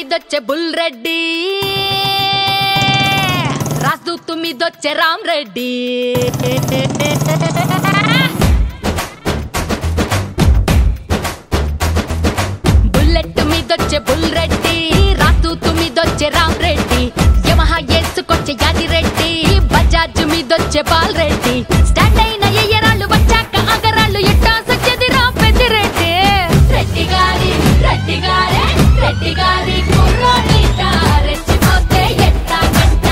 మీదొచ్చే bull Reddy Rajdoot మీదొచ్చే Ram Reddy Bullet మీదొచ్చే bull Reddy Rajdoot మీదొచ్చే రామ్ రెడ్డి యమహా వేసుకొచ్చే యాది రెడ్డి బజాజ్ మీదొచ్చే బాల్ రెడ్డి స్టాండ్ అయిన ఎయ్యరాళ్ళు వచ్చాక అగరాళ్ళు ఎట్టా సచ్చేది రా పెద్దిరెడ్డి రెడ్డి గారి రెడ్డి గారే రెడ్డి గారి కుర్రోడిట రెచ్చిపోతే ఎట్టా గట్ట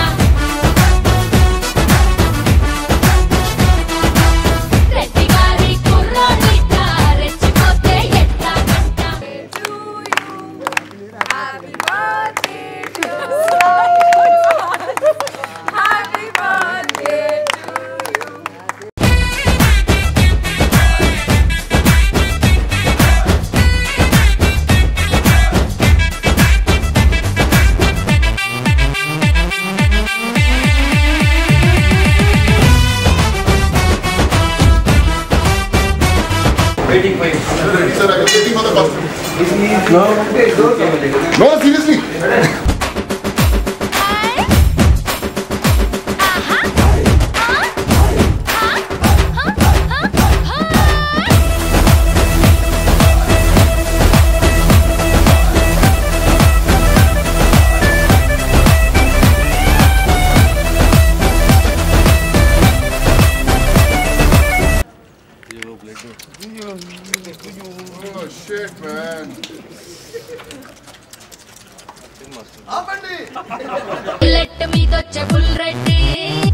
రెడ్డి గారి కుర్రోడిట రెచ్చిపోతే ఎట్టా గట్ట Happy birthday to you. Happy birthday to you. Waiting for you. Sir, I'm waiting for the bus. No, okay, don't come. No, seriously. Oh shit, man. Bullet మీదొచ్చే బుల్ రెడ్డి